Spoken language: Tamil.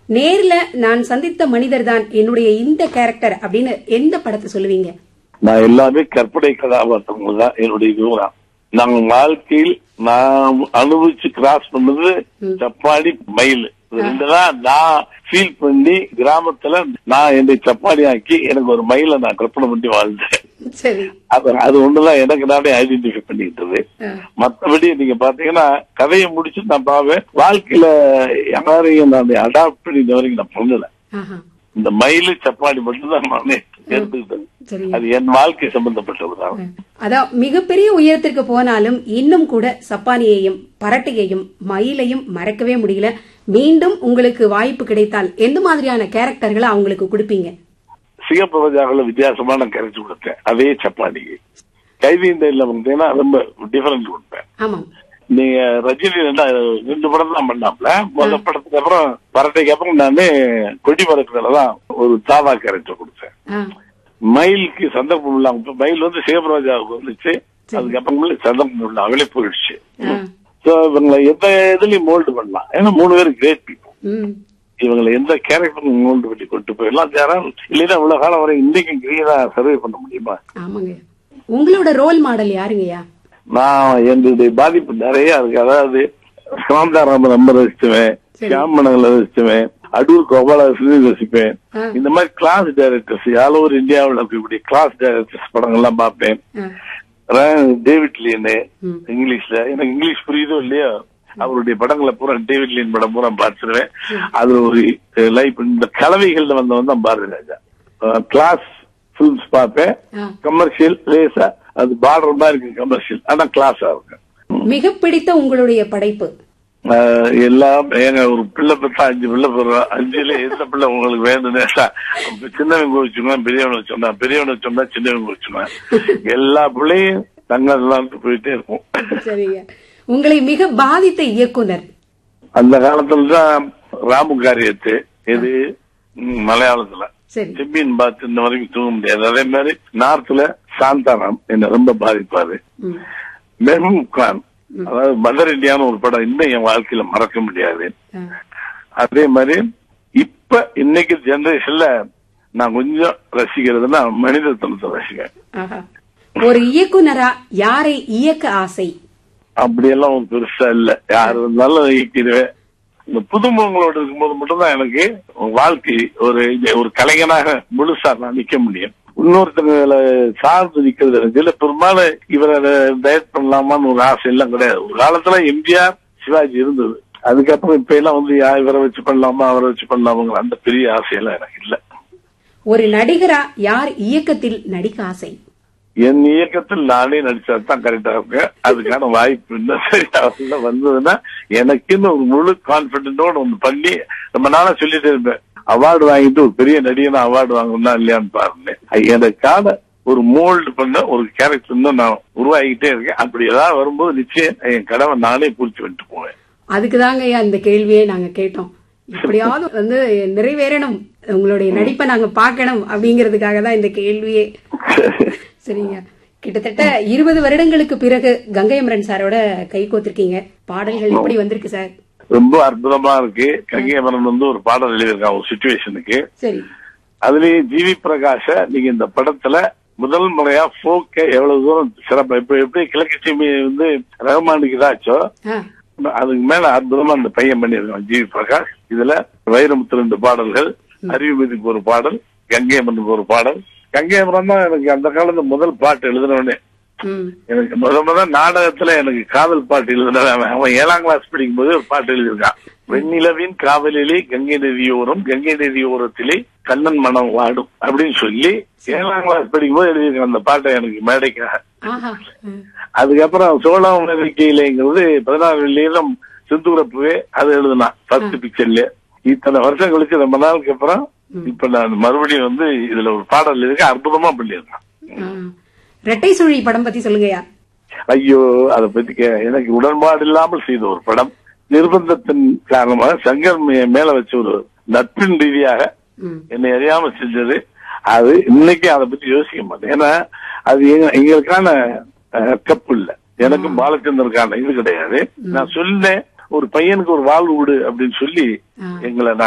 நேர்ல நான் சந்தித்த மனிதர் தான் என்னுடைய இந்த கேரக்டர் அப்படின்னு எந்த படத்தை சொல்லுவீங்க நான் எல்லாமே கற்பனை கதாபாத்திரங்கள் தான் என்னுடைய விவரம் நாங்க வாழ்க்கையில் நான் அனுபவிச்சு கிராஸ் பண்ணது சப்பாடி மயில் இது ரெண்டு தான் நான் ஃபீல் பண்ணி கிராமத்துல நான் என்னை சப்பாடி ஆக்கி எனக்கு ஒரு மயிலை நான் கற்பனை பண்ணி வாழ்ந்தேன் சரி அது அது ஒண்ணுதான் எனக்கு நானே ஐடென்டிஃபை பண்ணிக்கிட்டது ஆ. மத்தபடி நீங்க பாத்தீங்கன்னா கதையை முடிச்சு நான் பாவேன் வாழ்க்கையில யாரையும் நான் அடாப்ட் பண்ணி இந்த வரைக்கும் நான் பண்ணல ஆஹா. இந்த மயிலு சப்பாடி மட்டும்தான் நானே எடுத்துக்கிட்டேன் சரி அது என் வாழ்க்கை சம்பந்தப்பட்டதுதான் அதான் மிகப்பெரிய உயரத்திற்கு போனாலும் இன்னும் கூட சப்பானியையும் பரட்டையையும் மயிலையும் மறக்கவே முடியல மீண்டும் உங்களுக்கு வாய்ப்பு கிடைத்தால் எந்த மாதிரியான கேரக்டர்களை அவங்களுக்கு கொடுப்பீங்க சிகப்பு ரோஜாவில் வித்தியாசமான கரைச்சு கொடுத்தேன் அதே சப்பாடிக்கு கைதி இந்த இல்ல வந்தீங்கன்னா ரொம்ப டிஃபரன்ஸ் கொடுப்பேன் ஆமாம் நீங்க ரஜினி ரெண்டா ரெண்டு படம் தான் பண்ணாப்ல முதல் படத்துக்கு அப்புறம் பரட்டைக்கு அப்புறம் நானு கொடி பறக்கிறதுல தான் ஒரு தாவா கேரக்டர் கொடுத்தேன் ஆ, மயிலுக்கு சந்தர்ப்பம் இல்லாம மயில் வந்து சிகப்பு ரோஜாவுக்கு வந்துச்சு அதுக்கப்புறம் சந்தர்ப்பம் இல்ல அவளே போயிடுச்சு ஆ, சோ இவங்களை எந்த இதுலயும் மோல்டு பண்ணலாம் ஏன்னா மூணு பேரும் கிரேட் பீப்புள் ம், இவங்களை எந்த கேரக்டர் மோல்டு பண்ணி கொண்டு போயிடலாம் தேரால் இல்லைன்னா இவ்வளவு காலம் வரை இன்னைக்கு கிரீனா சர்வே பண்ண முடியுமா ஆமாங்க உங்களோட ரோல் மாடல் யாருங்கய்யா நான் என்னுடைய பாதிப்பு நிறைய இருக்கு அதாவது சாந்தாராம ரொம்ப ரசிச்சுவேன் சியாமணங்களை ரசிச்சுவேன் அடூர் கோபாலகிருஷ்ணன் ரசிப்பேன் ஆ. இந்த மாதிரி கிளாஸ் டைரக்டர்ஸ் ஆல் ஓவர் இந்தியாவில் இருக்கக்கூடிய கிளாஸ் டைரக்டர்ஸ் படங்கள்லாம் பார்ப்பேன் ஆ, ரா- டேவிட் லீனு ம். இங்கிலீஷ்ல எனக்கு இங்கிலீஷ் புரியுதோ இல்லையோ அவருடைய படங்களை பூரா டேவிட் லீன் படம் பூரா பார்த்துருவேன் அது ஒரு லைஃப் இந்த கலவைகள்ல வந்தவன் தான் பாரதி ராஜா கிளாஸ் பிலிம்ஸ் பார்ப்பேன் ஆ. கமர்ஷியல் லேசா அது பார்டர் மாதிரி இருக்கு கமர்ஷியல் ஆனா கிளாஸா இருக்கு மிக பிடித்த உங்களுடைய படைப்பு ஆஹ் எல்லாம் ஏங்க ஒரு பிள்ளை பெற்றா அஞ்சு பிள்ளை பெறுவோம் அஞ்சுல எந்த பிள்ளை உங்களுக்கு வேணும்னு சின்னவங்க வச்சுக்குவேன் பெரியவனை சொன்னா பெரியவனை சொன்னா சின்னவங்க வச்சுக்குவேன் எல்லா பிள்ளையும் தங்கலாம் போயிட்டே இருக்கும் சரிங்க உங்களை மிக பாதித்த இயக்குனர் அந்த காலத்துல தான் ராமு காரியத்து இது ம், மலையாளத்துல சரி செம்மீன் பார்த்து இந்த வரைக்கும் தூங்க முடியாது அதே மாதிரி நார்த்ல சாந்தாராம் என்ன ரொம்ப பாதிப்பாரு ம், மெஹபூப் கான் அதாவது மதர் இந்தியான்னு ஒரு படம் இன்னும் என் வாழ்க்கையில மறக்க முடியாது ஆ, அதே மாதிரி இப்ப இன்னைக்கு ஜெனரேஷன்ல நான் கொஞ்சம் ரசிக்கிறதுனா மனிதத்தனத்தை ரசிக்கிறேன் ஆஹா. ஒரு இயக்குனரா யாரை இயக்க ஆசை அப்படியெல்லாம் ஒரு பெருசா இல்ல யாரு இருந்தாலும் இயக்கிடுவேன் இந்த புதுமுகங்களோட இருக்கும்போது மட்டும்தான் எனக்கு வாழ்க்கை ஒரு ஒரு கலைஞனாக முழுசா நான் நிக்க முடியும் இன்னொருத்தங்களை சார்ந்து நிக்கிறது எனக்கு இல்ல பெரும்பாலும் இவரை டயட் பண்ணலாமான்னு ஒரு ஆசை எல்லாம் கிடையாது ஒரு காலத்துல எம்ஜிஆர் சிவாஜி இருந்தது அதுக்கப்புறம் இப்ப எல்லாம் வந்து யா- இவரை வச்சு பண்ணலாமா அவரை வச்சு பண்ணலாமாங்கிற அந்த பெரிய ஆசையெல்லாம் எனக்கு இல்ல ஒரு நடிகரா யார் இயக்கத்தில் நடிக்க ஆசை என் இயக்கத்தில் நானே நடிச்சா தான் கரெக்டா இருக்கு அதுக்கான வாய்ப்பு இன்னும் சரியா வரல. வந்ததுன்னா எனக்குன்னு ஒரு முழு கான்பிடென்டோட ஒண்ணு பண்ணி ரொம்ப நாளா சொல்லிட்டு இருப்பேன் அவார்டு வாங்கிட்டு ஒரு பெரிய நடிகனா அவார்டு வாங்கணும்னா இல்லையான்னு பாருங்க எனக்கான ஒரு மோல்டு பண்ண ஒரு கேரக்டர் இன்னும் நான் உருவாகிட்டே இருக்கேன் அப்படி ஏதாவது வரும்போது நிச்சயம் என் கடவை நானே பூர்த்தி பண்ணிட்டு போவேன் அதுக்குதாங்க ஐயா இந்த கேள்வியே நாங்க கேட்டோம் எப்படியாவது வந்து நிறைவேறணும் உங்களுடைய நடிப்பை நாங்க பார்க்கணும் அப்படிங்கறதுக்காக தான் இந்த கேள்வியே சரிங்க கிட்டத்தட்ட இருபது வருடங்களுக்கு பிறகு கங்கையமரன் சாரோட கை கோத்திருக்கீங்க பாடல்கள் எப்படி வந்திருக்கு சார் ரொம்ப அற்புதமா இருக்கு கங்கையமரன் வந்து ஒரு பாடல் எழுதியிருக்கான் ஒரு சுச்சுவேஷனுக்கு சரி அதுலயும் ஜிவி பிரகாஷ நீங்க இந்த படத்துல முதல் முறையா போக்க எவ்வளவு தூரம் சிறப்பு இப்ப எப்படி கிழக்கு சீமி வந்து ரஹ்மானுக்கு இதாச்சோ ஆ, அதுக்கு மேல அற்புதமா அந்த பையன் பண்ணிருக்கான் ஜிவி பிரகாஷ் இதுல வைரமுத்து ரெண்டு பாடல்கள் அறிவுமதிக்கு ஒரு பாடல் கங்கையம்மனுக்கு ஒரு பாடல் கங்கையமரன் தான் எனக்கு அந்த காலத்துல முதல் பாட்டு எழுதினவனே ம், எனக்கு முத முத நாடகத்துல எனக்கு காதல் பாட்டு எழுதினவன் அவன் ஏழாம் கிளாஸ் படிக்கும் போது ஒரு பாட்டு எழுதியிருக்கான் வெண்ணிலவின் காவலிலே கங்கை நதியோரம் கங்கை நதியோரத்திலே கண்ணன் மனம் வாடும் அப்படின்னு சொல்லி ஏழாம் கிளாஸ் படிக்கும் போது எழுதியிருக்கான் அந்த பாட்டை எனக்கு மேடைக்காக ஆஹா ம், அதுக்கப்புறம் சோழம் நெருக்கையிலேங்கிறது பதினாறு வெள்ளியிலும் சிந்துரப்புவே அது எழுதுனான் ஃபர்ஸ்ட் பிக்சர்ல இத்தனை வருஷம் கழிச்சு ரொம்ப நாளுக்கு அப்புறம் இப்ப நான் மறுபடியும் வந்து இதுல ஒரு பாடல் இருக்கு அற்புதமா பண்ணியிருக்கான் ஆ. ரெட்டை சுழி படம் பத்தி சொல்லுங்கய்யா ஐயோ அதை பத்தி கே- எனக்கு உடன்பாடு இல்லாமல் செய்த ஒரு படம் நிர்பந்தத்தின் காரணமாக சங்கர் மே- மேல வச்ச ஒரு நட்பின் ரீதியாக ம், என்னை அறியாம செஞ்சது அது இன்னைக்கு அதை பத்தி யோசிக்க மாட்டேன் ஏன்னா அது எங்க- எங்களுக்கான கப்பு இல்ல எனக்கும் பாலச்சந்தருக்கான இது கிடையாது நான் சொன்னேன் ஒரு பையனுக்கு ஒரு வாழ்வு விடு அப்படின்னு சொல்லி ஆ. எங்களை